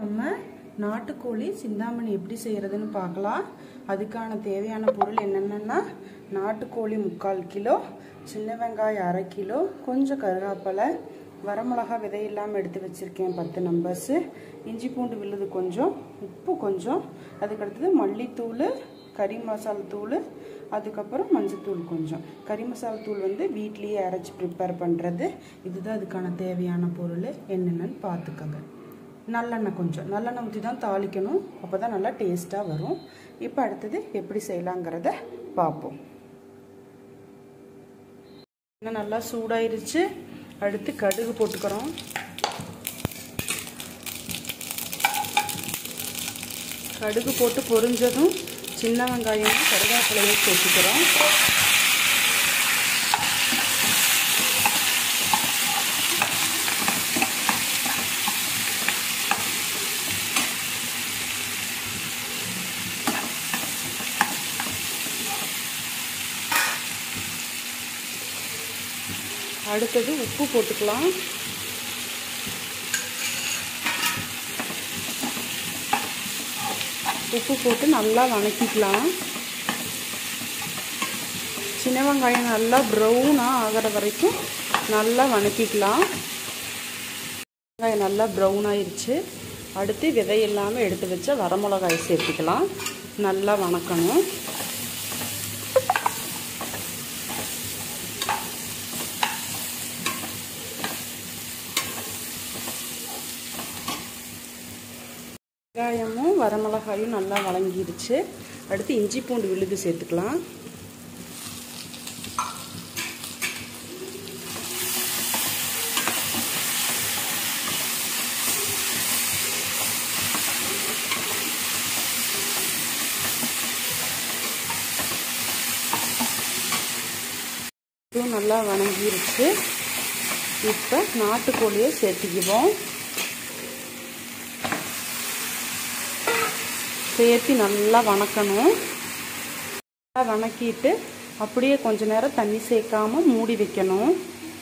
நம்ம நாட்டுக்கோழி சிந்தாமணி எப்படி செய்கிறதுன்னு பார்க்கலாம் அதுக்கான தேவையான பொருள் என்னென்னா நாட்டுக்கோழி முக்கால் கிலோ சின்ன வெங்காயம் அரை கிலோ கொஞ்சம் கருவேப்பிலை வரமிளகா விதை இல்லாமல் எடுத்து வச்சுருக்கேன் பத்து நம்பர்ஸு இஞ்சி பூண்டு விழுது கொஞ்சம் உப்பு கொஞ்சம் அதுக்கடுத்தது மல்லித்தூள் கறி மசாலா தூள் அதுக்கப்புறம் மஞ்சத்தூள் கொஞ்சம் கறி மசாலா தூள் வந்து வீட்லேயே அரைச்சி ப்ரிப்பேர் பண்ணுறது இதுதான் அதுக்கான தேவையான பொருள் என்னென்னு பார்த்துக்கோங்க நல்லெண்ணெய் கொஞ்சம் நல்லெண்ணெய் ஊற்றி தான் தாளிக்கணும் அப்போ தான் நல்லா டேஸ்ட்டாக வரும் இப்போ அடுத்தது எப்படி செய்யலாங்கிறத பார்ப்போம் எண்ணெய் நல்லா சூடாயிருச்சு அடுத்து கடுகு போட்டுக்கிறோம் கடுகு போட்டு பொரிஞ்சதும் சின்ன வெங்காயம் கருவேப்பிலையும் சேர்த்துக்கிறோம் அடுத்தது உப்பு போட்டுக்கலாம் உப்பு போட்டு நல்லா வணக்கிக்கலாம் சின்ன வெங்காயம் நல்லா ப்ரௌனாக ஆகிற வரைக்கும் நல்லா வணக்கிக்கலாம் வெங்காயம் நல்லா ப்ரௌன் ஆயிடுச்சு அடுத்து விதை இல்லாமல் எடுத்து வச்ச வரமிளகாய் சேர்த்துக்கலாம் நல்லா வணக்கணும் வெங்காயமும் வரமிளகாயும் நல்லா வழங்கிருச்சு அடுத்து இஞ்சி பூண்டு விழுது சேர்த்துக்கலாம் இதுவும் நல்லா வணங்கிருச்சு இப்போ நாட்டுக்கோழியை சேர்த்துக்குவோம் சேர்த்து நல்லா வணக்கணும் நல்லா வணக்கிட்டு அப்படியே கொஞ்ச நேரம் தண்ணி சேர்க்காம மூடி வைக்கணும்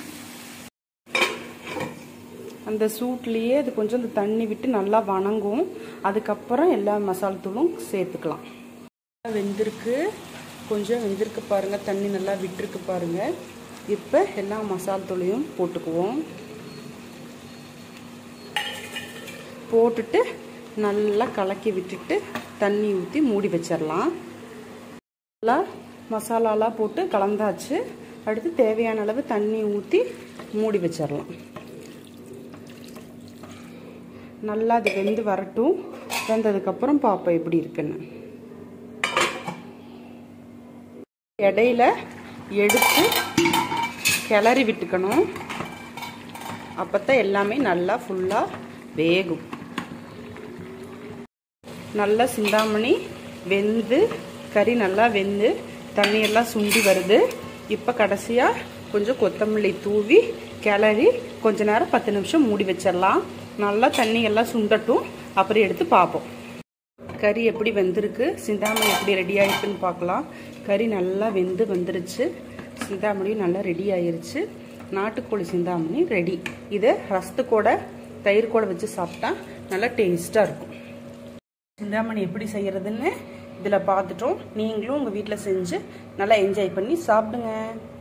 அந்த சூட்லேயே அது கொஞ்சம் அந்த தண்ணி விட்டு நல்லா வணங்கும் அதுக்கப்புறம் எல்லா மசாலா தூளும் சேர்த்துக்கலாம் வெந்திருக்கு கொஞ்சம் வெந்திருக்கு பாருங்கள் தண்ணி நல்லா விட்டுருக்கு பாருங்கள் இப்போ எல்லா மசாலா தூளையும் போட்டுக்குவோம் போட்டுட்டு நல்லா கலக்கி விட்டுட்டு தண்ணி ஊற்றி மூடி வச்சிடலாம் நல்லா மசாலாலாம் போட்டு கலந்தாச்சு அடுத்து தேவையான அளவு தண்ணி ஊற்றி மூடி வச்சிடலாம் நல்லா அது வெந்து வரட்டும் வெந்ததுக்கப்புறம் பார்ப்போம் எப்படி இருக்குன்னு இடையில எடுத்து கிளறி விட்டுக்கணும் அப்போ தான் எல்லாமே நல்லா ஃபுல்லாக வேகும் நல்லா சிந்தாமணி வெந்து கறி நல்லா வெந்து தண்ணியெல்லாம் சுண்டி வருது இப்போ கடைசியாக கொஞ்சம் கொத்தமல்லி தூவி கிளறி கொஞ்ச நேரம் பத்து நிமிஷம் மூடி வச்சிடலாம் நல்லா தண்ணி எல்லாம் சுண்டட்டும் அப்புறம் எடுத்து பார்ப்போம் கறி எப்படி வெந்திருக்கு சிந்தாமணி எப்படி ரெடி ஆகிருக்குன்னு பார்க்கலாம் கறி நல்லா வெந்து வந்துருச்சு சிந்தாமணியும் நல்லா ரெடி ஆயிருச்சு நாட்டுக்கோழி சிந்தாமணி ரெடி இதை ரசத்து கூட தயிர் கூட வச்சு சாப்பிட்டா நல்லா டேஸ்ட்டாக இருக்கும் சிந்தாமணி எப்படி செய்கிறதுன்னு இதில் பார்த்துட்டோம் நீங்களும் உங்கள் வீட்டில் செஞ்சு நல்லா என்ஜாய் பண்ணி சாப்பிடுங்க